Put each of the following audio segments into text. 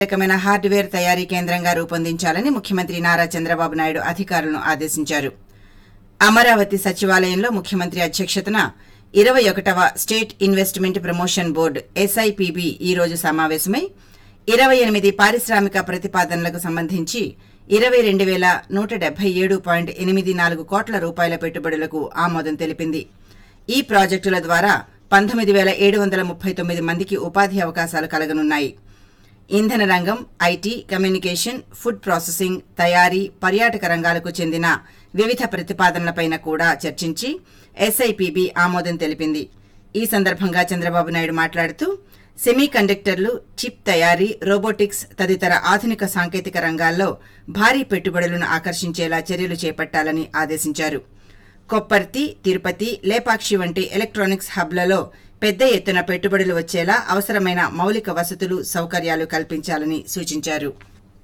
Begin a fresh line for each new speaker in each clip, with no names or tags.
రకమైన హార్డ్వేర్ తయారీ కేంద్రంగా రూపొందించాలని ముఖ్యమంత్రి నారా చంద్రబాబు నాయుడు అధికారులను ఆదేశించారు అమరావతి సచివాలయంలో ముఖ్యమంత్రి అధ్యక్షతన ఇరవై ఒకటవ state investment promotion board SIPB ఈ రోజు సమావేశమై ఇరవై ఎనిమిది పారిశ్రామిక ప్రతిపాదనలకు సంబంధించి ఇరవై రెండు వేల నూట డెబ్బై ఏడు పాయింట్ ఎనిమిది నాలుగు కోట్ల రూపాయల పెట్టుబడులకు ఆమోదం తెలిపింది ఈ ప్రాజెక్టుల ద్వారా పంతొమ్మిది వేల ఏడు వందల ముప్పై తొమ్మిది మందికి ఉపాధి అవకాశాలు కలగనున్నాయి ఇంధన రంగం ఐటీ కమ్యూనికేషన్ ఫుడ్ ప్రాసెసింగ్ తయారీ పర్యాటక రంగాలకు చెందిన వివిధ ప్రతిపాదనలపైన కూడా చర్చించి ఎస్ఐపిబి ఆమోదం తెలిపింది ఈ సందర్భంగా చంద్రబాబు నాయుడు మాట్లాడుతూ సెమీ కండక్టర్లు చిప్ తయారీ రోబోటిక్స్ తదితర ఆధునిక సాంకేతిక రంగాల్లో భారీ పెట్టుబడులను ఆకర్షించేలా చర్యలు చేపట్టాలని ఆదేశించారు కొప్పర్తి తిరుపతి లేపాక్షి వంటి ఎలక్ట్రానిక్స్ హబ్లలో పెద్ద ఎత్తున పెట్టుబడులు వచ్చేలా అవసరమైన మౌలిక వసతులు సౌకర్యాలు కల్పించాలని సూచించారు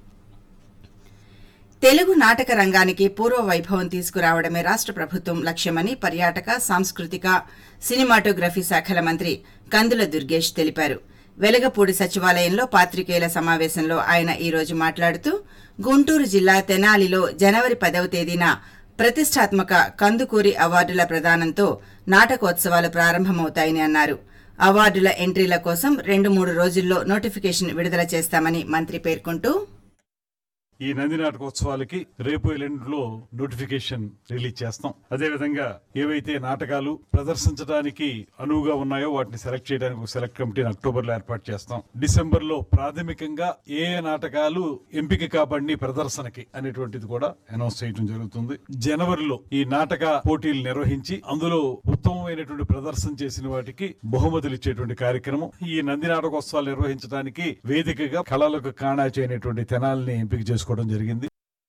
తెలుగు నాటక రంగానికి పూర్వ వైభవం తీసుకురావడమే రాష్ట్ర ప్రభుత్వం లక్ష్యమని పర్యాటక సాంస్కృతిక సినిమాటోగ్రఫీ శాఖల మంత్రి కందుల దుర్గేష్ తెలిపారు వెలగపూడి సచివాలయంలో పాత్రికేయుల సమావేశంలో ఆయన ఈ రోజు మాట్లాడుతూ గుంటూరు జిల్లా తెనాలిలో జనవరి పదవ తేదీన ప్రతిష్టాత్మక కందుకూరి అవార్డుల ప్రదానంతో నాటకోత్సవాలు ప్రారంభమవుతాయని అన్నారు అవార్డుల ఎంట్రీల కోసం రెండు మూడు రోజుల్లో నోటిఫికేషన్ విడుదల చేస్తామని మంత్రి పేర్కొంటూ
ఈ నంది నాటకోత్సవాలకి రేపు ఎల్లుండిలో నోటిఫికేషన్ రిలీజ్ చేస్తాం అదే విధంగా ఏవైతే నాటకాలు ప్రదర్శించడానికి అనువుగా ఉన్నాయో వాటిని సెలెక్ట్ చేయడానికి ఒక సెలెక్ట్ కమిటీని అక్టోబర్ లో ఏర్పాటు చేస్తాం డిసెంబర్ లో ప్రాథమికంగా ఏ ఏ నాటకాలు ఎంపిక కాబడి ప్రదర్శనకి అనేటువంటిది కూడా అనౌన్స్ చేయడం జరుగుతుంది జనవరిలో ఈ నాటక పోటీలు నిర్వహించి అందులో ఉత్తమమైనటువంటి ప్రదర్శన చేసిన వాటికి బహుమతులు ఇచ్చేటువంటి కార్యక్రమం ఈ నంది నాటకోత్సవాలు నిర్వహించడానికి వేదికగా కళలకు కాణాచి అయినటువంటి తెనాలని ఎంపిక చేసుకోవడం జరిగింది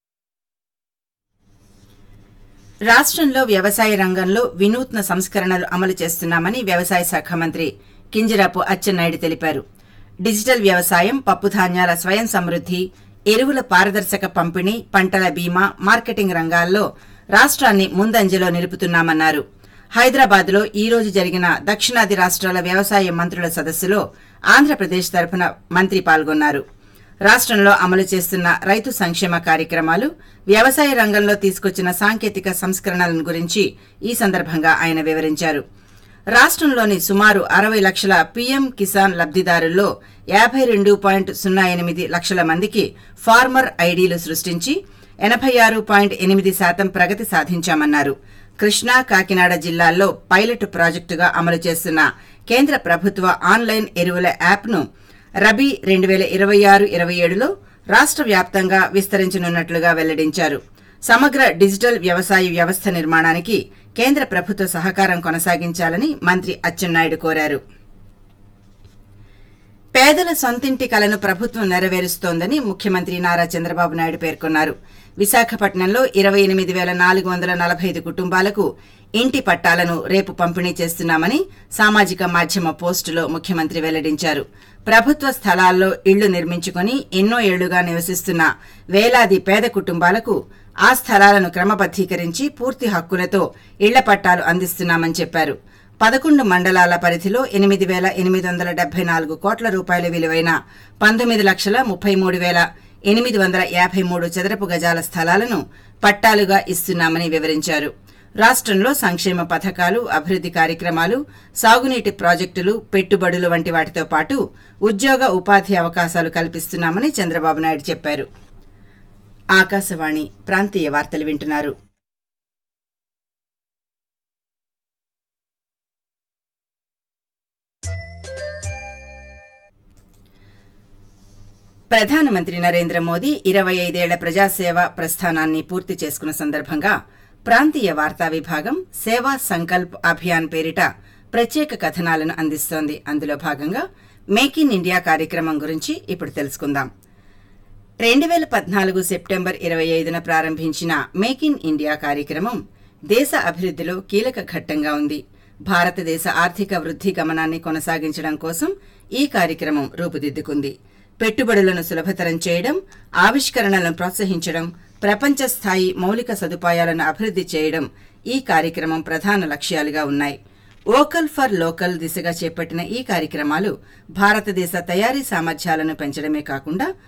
రాష్ట్రంలో వ్యవసాయ రంగంలో వినూత్న సంస్కరణలు అమలు చేస్తున్నామని వ్యవసాయ శాఖ మంత్రి కింజరాపు అచ్చెన్నాయుడు తెలిపారు డిజిటల్ వ్యవసాయం పప్పుధాన్యాల స్వయం సమృద్ధి ఎరువుల పారదర్శక పంపిణీ పంటల బీమా మార్కెటింగ్ రంగాల్లో రాష్ట్రాన్ని ముందంజలో నిలుపుతున్నామన్నారు హైదరాబాద్లో ఈ రోజు జరిగిన దక్షిణాది రాష్ట్రాల వ్యవసాయ మంత్రుల సదస్సులో ఆంధ్రప్రదేశ్ తరఫున మంత్రి పాల్గొన్నారు రాష్ట్రంలో అమలు చేస్తున్న రైతు సంక్షేమ కార్యక్రమాలు వ్యవసాయ రంగంలో తీసుకొచ్చిన సాంకేతిక సంస్కరణలను గురించి ఈ సందర్భంగా ఆయన వివరించారు రాష్ట్రంలోని సుమారు అరవై లక్షల పీఎం కిసాన్ లబ్దిదారుల్లో యాభై రెండు పాయింట్ సున్నా ఎనిమిది లక్షల మందికి ఫార్మర్ ఐడీలు సృష్టించి ఎనభై ఆరు పాయింట్ ఎనిమిది శాతం ప్రగతి సాధించామన్నారు కృష్ణా కాకినాడ జిల్లాల్లో పైలట్ ప్రాజెక్టుగా అమలు చేస్తున్న కేంద్ర ప్రభుత్వ ఆన్లైన్ ఎరువుల యాప్ను రబీ రెండు వేల ఇరవై ఆరు ఇరవై ఏడులో రాష్ట్ర వ్యాప్తంగా విస్తరించనున్నట్లుగా వెల్లడించారు సమగ్ర డిజిటల్ వ్యవసాయ వ్యవస్థ నిర్మాణానికి కేంద్ర ప్రభుత్వ సహకారం కొనసాగించాలని మంత్రి అచ్చెన్నాయుడు కోరారు పేదల సొంతింటి కలను ప్రభుత్వం నెరవేరుస్తోందని ముఖ్యమంత్రి నారా చంద్రబాబు నాయుడు పేర్కొన్నారు విశాఖపట్నంలో ఇరవై ఎనిమిది వేల నాలుగు వందల నలభై ఐదు కుటుంబాలకు ఇంటి పట్టాలను రేపు పంపిణీ చేస్తున్నామని సామాజిక మాధ్యమ పోస్టులో ముఖ్యమంత్రి వెల్లడించారు ప్రభుత్వ స్థలాల్లో ఇళ్లు నిర్మించుకుని ఎన్నో ఏళ్లుగా నివసిస్తున్న వేలాది పేద కుటుంబాలకు ఆ స్థలాలను క్రమబద్దీకరించి పూర్తి హక్కులతో ఇళ్ల పట్టాలు అందిస్తున్నామని చెప్పారు పదకొండు మండలాల పరిధిలో ఎనిమిది వేల ఎనిమిది వందల డెబ్బై నాలుగు కోట్ల రూపాయల విలువైన పంతొమ్మిది లక్షల ముప్పై మూడు వేల ఎనిమిది వందల యాభై మూడు చదరపు గజాల స్థలాలను పట్టాలుగా ఇస్తున్నామని వివరించారు రాష్ట్రంలో సంక్షేమ పథకాలు అభివృద్ధి కార్యక్రమాలు సాగునీటి ప్రాజెక్టులు పెట్టుబడులు వంటి వాటితో పాటు ఉద్యోగ ఉపాధి అవకాశాలు కల్పిస్తున్నామని చంద్రబాబు నాయుడు చెప్పారు ఆకాశవాణి ప్రాంతీయ వార్తలు వింటున్నారు ప్రధానమంత్రి నరేంద్ర మోదీ ఇరవై ఐదేళ్ల ప్రజాసేవ ప్రస్థానాన్ని పూర్తి చేసుకున్న సందర్భంగా ప్రాంతీయ వార్తా విభాగం సేవా సంకల్ప్ అభియాన్ పేరిట ప్రత్యేక కథనాలను అందిస్తోంది అందులో భాగంగా మేక్ ఇన్ ఇండియా కార్యక్రమం గురించి ఇప్పుడు తెలుసుకుందాం రెండు వేల పద్నాలుగు సెప్టెంబర్ ఇరవై ఐదున ప్రారంభించిన మేక్ ఇన్ ఇండియా కార్యక్రమం దేశ అభివృద్ధిలో కీలక ఘట్టంగా ఉంది భారతదేశ ఆర్థిక వృద్ధి గమనాన్ని కొనసాగించడం కోసం ఈ కార్యక్రమం రూపుదిద్దుకుంది పెట్టుబడులను సులభతరం చేయడం ఆవిష్కరణలను ప్రోత్సహించడం ప్రపంచ స్థాయి మౌలిక సదుపాయాలను అభివృద్ధి చేయడం ఈ కార్యక్రమం ప్రధాన లక్ష్యాలుగా ఉన్నాయి వోకల్ ఫర్ లోకల్ దిశగా చేపట్టిన ఈ కార్యక్రమాలు భారతదేశ తయారీ సామర్థ్యాలను పెంచడమే కాకుండా